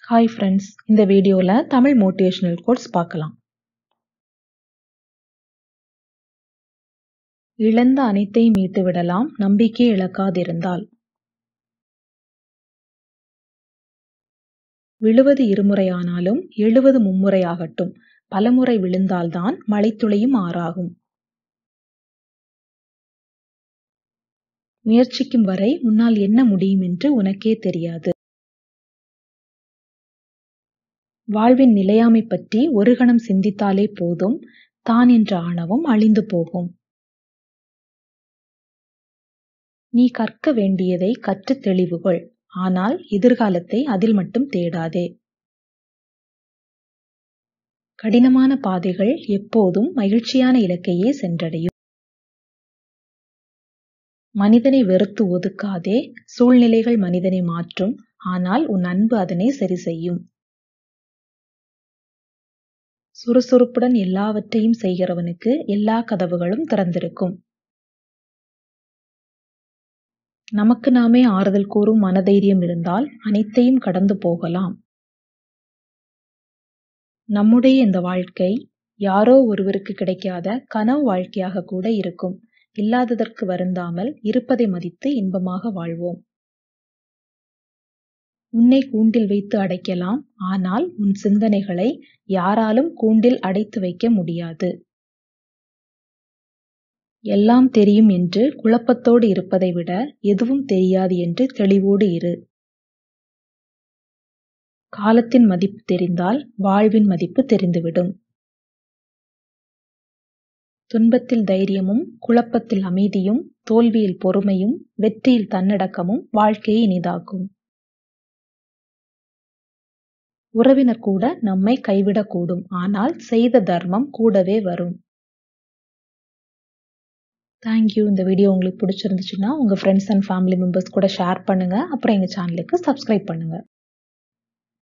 hi friends இந்த வீடியோவில் Tamil motivational quotes பார்க்கலாம் இழந்த அனைத்தையும் மீட்டு விடலாம் நம்பிக்கை இழக்காதிருந்தால் விழுவது இருமுறையானாலும் எழுவது மும்முறையாகட்டும் பலமுறை விழுந்தால்தான் மழைத்துளியும் ஆறாகும் முயற்சிக்கும் வரை உன்னால் என்ன முடியும் என்று உனக்கே தெரியாது வாழ்வின் நிலையாமை பற்றி ஒரு கணம் சிந்தித்தாலே போதும் தான் என்ற ஆணவம் அழிந்து போகும் நீ கற்க வேண்டியதை கற்று தெளிவுகொள் ஆனால் எதிர்காலத்தை அதில் மட்டும் தேடாதே கடினமான பாதைகள் எப்போதும் மகிழ்ச்சியான இலக்கையே சென்றடையும் மனிதனை வெறுத்து ஒதுக்காதே சூழ்நிலைகள் மனிதனை மாற்றும் ஆனால் உன் அன்பு அதனை சரி செய்யும் சுறுசுறுப்புடன் எல்லாவற்றையும் செய்கிறவனுக்கு எல்லா கதவுகளும் திறந்திருக்கும் நமக்கு நாமே ஆறுதல் கூறும் மனதைரியம் இருந்தால் அனைத்தையும் கடந்து போகலாம் நம்முடைய இந்த வாழ்க்கை யாரோ ஒருவருக்கு கிடைக்காத கனவு வாழ்க்கையாக கூட இருக்கும் இல்லாததற்கு வருந்தாமல் இருப்பதை மதித்து இன்பமாக வாழ்வோம் உன்னை கூண்டில் வைத்து அடைக்கலாம் ஆனால் உன் சிந்தனைகளை யாராலும் கூண்டில் அடைத்து வைக்க முடியாது எல்லாம் தெரியும் என்று குழப்பத்தோடு இருப்பதை விட எதுவும் தெரியாது என்று தெளிவோடு இரு காலத்தின் மதிப்பு தெரிந்தால் வாழ்வின் மதிப்பு தெரிந்துவிடும் துன்பத்தில் தைரியமும் குழப்பத்தில் அமைதியும் தோல்வியில் பொறுமையும் வெற்றியில் தன்னடக்கமும் வாழ்க்கையை இனிதாக்கும் உறவினர் கூட நம்மை கைவிடக்கூடும் ஆனால் செய்த தர்மம் கூடவே வரும் தேங்க்யூ இந்த வீடியோ உங்களுக்கு பிடிச்சிருந்துச்சுன்னா உங்கள் ஃப்ரெண்ட்ஸ் அண்ட் ஃபேமிலி மெம்பர்ஸ் கூட ஷேர் பண்ணுங்கள் அப்புறம் எங்கள் சேனலுக்கு சப்ஸ்கிரைப் பண்ணுங்கள்